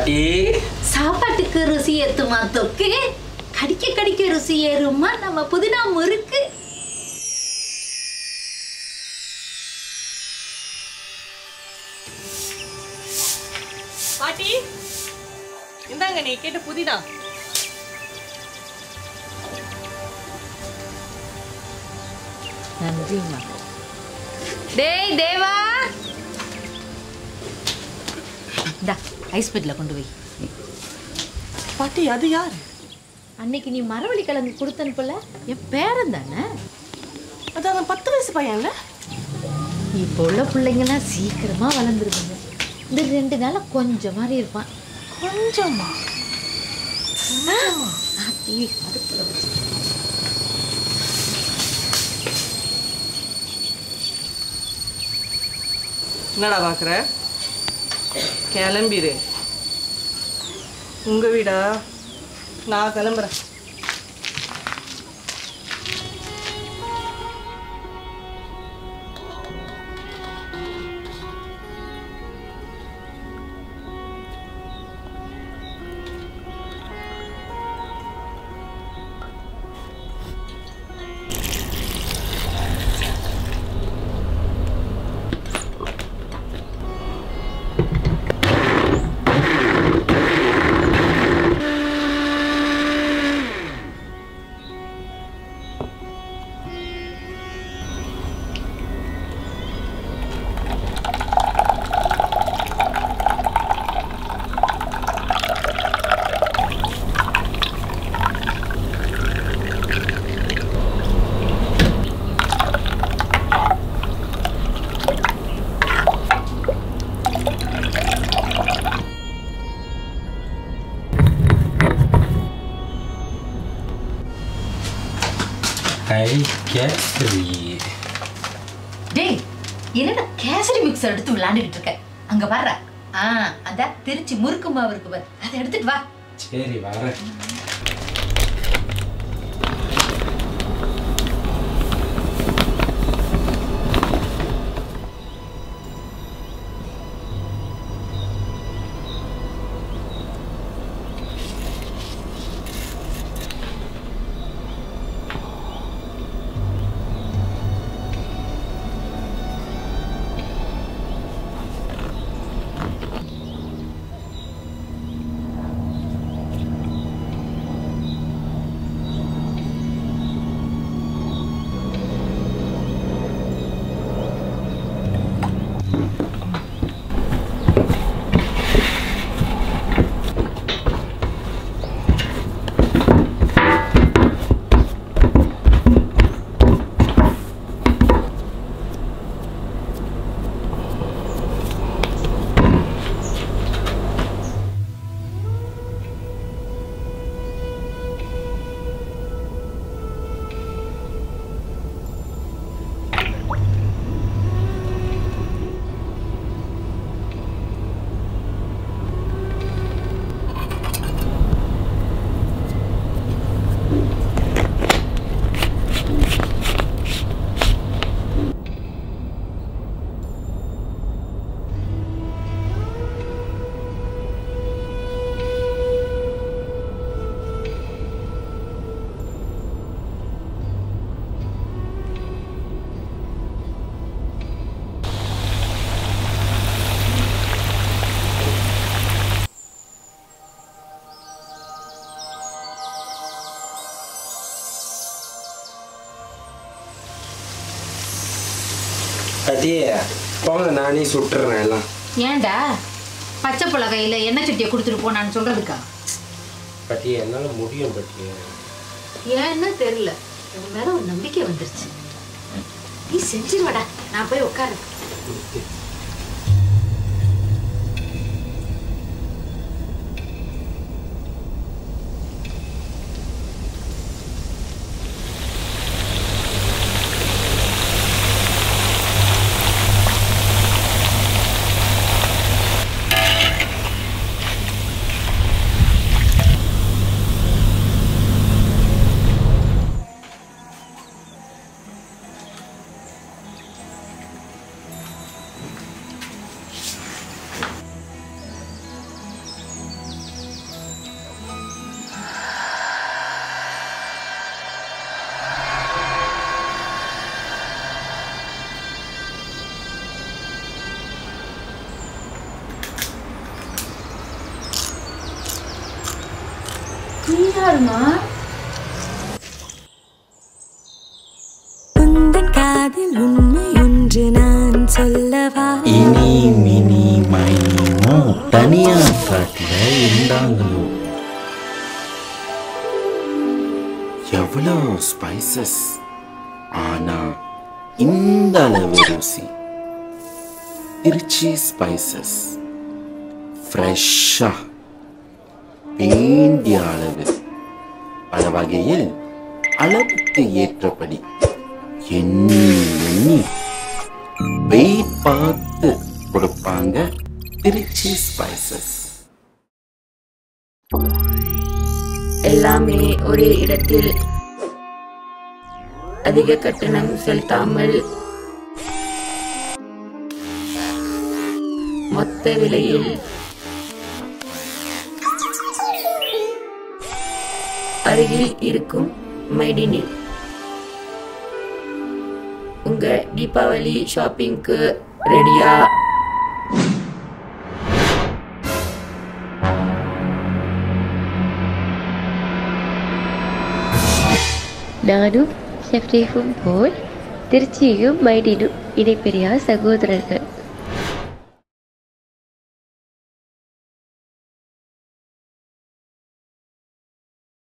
பாட்டி சாப்பாட்டுக்கு ருசி ஏத்துமா தொக்கு கடிக்க கடிக்க ருசி ஏறுமா நம்ம புதினா முறுக்கு பாட்டி இந்தாங்க நீ கேட்ட புதினா நன்றிம்மா டேய் தேவா இந்தா ஐஸ் பெட்டில் கொண்டு போய் பாட்டி அது யார் அன்னைக்கு நீ மரவள்ளி கிழங்கு கொடுத்தனுப்பல என் பேரன் தானே அது அவன் பத்து வயசு பையன்ல இப்போ உள்ள பிள்ளைங்கலாம் சீக்கிரமா வளர்ந்துருக்குங்க இந்த ரெண்டு நாளா கொஞ்சம் மாதிரி இருப்பான் கொஞ்சமா ஆத்தி அடுப்புல வச்சு என்னடா பார்க்குற கிளம்பிரு உங்க வீடா நான் கிளம்புறேன் ஐ கேசரி டேய் என்னடா கேசரி மிக்சர் எடுத்து விளையாண்டுக்கிட்டு இருக்க அங்க வர்ற ஆ அதான் திருச்சி முறுக்கு மாவு இருக்கு பாரு அதை எடுத்துட்டு வா சரி வரேன் பாட்டி போங்க நானே சுட்டுறேன் எல்லாம் ஏன்டா பச்சை புலகையில எண்ணெய் சட்டியை கொடுத்துட்டு போனான்னு சொல்றதுக்கா பாட்டி என்னால் முடியும் பாட்டி ஏன்னு தெரியல உன் மேல ஒரு நம்பிக்கை வந்துருச்சு நீ செஞ்சிருவாடா நான் போய் உட்காரு நீ யாருமா உந்தன் காதில் உண்மை ஒன்று நான் சொல்லவா இனி மினி மைனிமோ தனியா காட்டுல இருந்தாங்களோ எவ்வளோ ஸ்பைசஸ் ஆனா இந்த அளவு ருசி திருச்சி ஸ்பைசஸ் ஃப்ரெஷ்ஷா வேண்டிய அளவு பல வகையில் அளவுக்கு ஏற்றபடி எண்ணி எண்ணி வெயிட் பார்த்து கொடுப்பாங்க திருச்சி ஸ்பைசஸ் எல்லாமே ஒரே இடத்தில் அதிக கட்டணம் செலுத்தாமல் மொத்த விலையில் அருகில் இருக்கும் மைடினில் உங்க தீபாவளி ஷாப்பிங்க்கு ரெடியா நானும் ஷெஃப்ரேஃபும் போல் திருச்சியும் மைடினும் இடைப்பெரியார் சகோதரர்கள்